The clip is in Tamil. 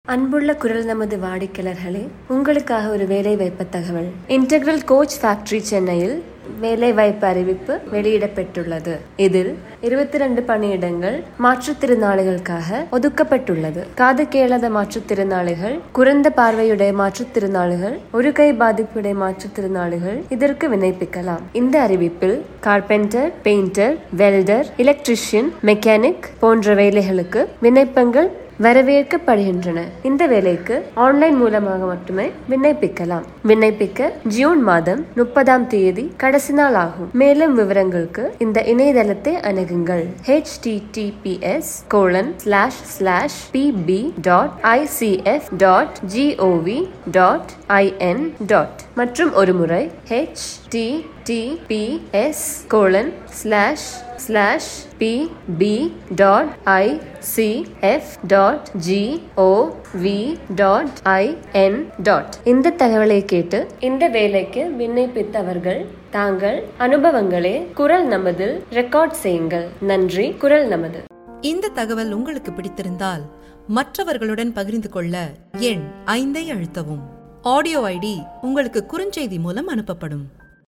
அன்புள்ள குரல் நமது வாடிக்கையாளர்களே உங்களுக்காக ஒரு வேலை வாய்ப்பு தகவல் இன்டெகிரல் கோச் ஃபேக்டரி சென்னையில் வேலை வாய்ப்பு அறிவிப்பு வெளியிடப்பட்டுள்ளது இதில் இருபத்தி ரெண்டு பணியிடங்கள் மாற்றுத்திறனாளிகளுக்காக ஒதுக்கப்பட்டுள்ளது காது கேளாத மாற்றுத்திறனாளிகள் குறைந்த பார்வையுடைய மாற்றுத்திறனாளிகள் ஒரு கை பாதிப்புடைய மாற்றுத்திறனாளிகள் இதற்கு விண்ணப்பிக்கலாம் இந்த அறிவிப்பில் carpenter painter welder electrician mechanic போன்ற வேலைகளுக்கு விண்ணப்பங்கள் வரவேற்கப்படுகின்றன இந்த வேலைக்கு ஆன்லைன் மூலமாக மட்டுமே விண்ணப்பிக்கலாம் விண்ணப்பிக்க ஜூன் மாதம் முப்பதாம் தேதி கடைசி நாள் ஆகும் மேலும் விவரங்களுக்கு இந்த இணையதளத்தை அணுகுங்கள் https colon slash slash PB dot ICF dot GOV dot IN dot மற்றும் ஒரு முறை https colon slash slash PB dot ICF dot GOV dot IN dot இந்த தகவலை கேட்டு இந்த வேலைக்கு விண்ணப்பித்தவர்கள் தாங்கள் அனுபவங்களை குரல் நமதில் ரெக்கார்ட் செய்யுங்கள் நன்றி குரல் நமது இந்த தகவல் உங்களுக்கு பிடித்திருந்தால் மற்றவர்களுடன் பகிர்ந்து கொள்ள எண் ஐந்தை அழுத்தவும் ஆடியோ ஐடி உங்களுக்கு குறுஞ்செய்தி மூலம் அனுப்பப்படும்